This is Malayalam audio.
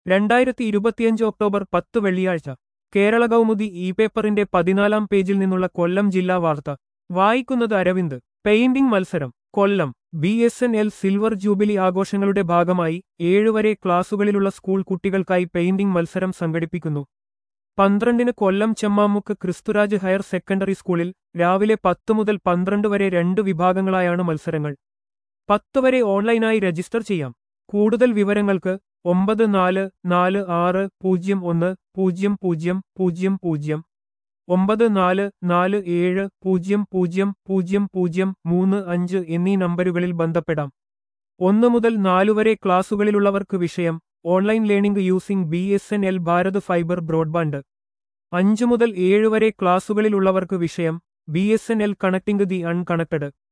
രണ്ടായിരത്തി ഇരുപത്തിയഞ്ച് ഒക്ടോബർ പത്ത് വെള്ളിയാഴ്ച കേരള കൗമുദി ഇ പേപ്പറിന്റെ പതിനാലാം പേജിൽ നിന്നുള്ള കൊല്ലം ജില്ലാ വാർത്ത വായിക്കുന്നത് അരവിന്ദ് പെയിന്റിംഗ് മത്സരം Kollam B S N L silver jubilee ആഘോഷങ്ങളുടെ ഭാഗമായി ഏഴുവരെ ക്ലാസുകളിലുള്ള സ്കൂൾ കുട്ടികൾക്കായി പെയിന്റിംഗ് മത്സരം സംഘടിപ്പിക്കുന്നു പന്ത്രണ്ടിന് കൊല്ലം ചെമ്മാമുക്ക് ക്രിസ്തുരാജ് ഹയർ സെക്കൻഡറി സ്കൂളിൽ രാവിലെ പത്ത് മുതൽ പന്ത്രണ്ട് വരെ രണ്ട് വിഭാഗങ്ങളായാണ് മത്സരങ്ങൾ പത്ത് വരെ ഓൺലൈനായി രജിസ്റ്റർ ചെയ്യാം കൂടുതൽ വിവരങ്ങൾക്ക് ഒമ്പത് നാല് നാല് ആറ് പൂജ്യം ഒന്ന് പൂജ്യം പൂജ്യം പൂജ്യം പൂജ്യം ഒമ്പത് നാല് നാല് ഏഴ് പൂജ്യം പൂജ്യം പൂജ്യം പൂജ്യം മൂന്ന് അഞ്ച് എന്നീ നമ്പരുകളിൽ ബന്ധപ്പെടാം ഒന്ന് മുതൽ നാലു വരെ ക്ലാസുകളിലുള്ളവർക്ക് വിഷയം online learning using B S N L Bharat fibre broadband അഞ്ചു മുതൽ ഏഴ് വരെ ക്ലാസുകളിലുള്ളവർക്ക് വിഷയം B S N L connecting the അൺകണക്ടഡ്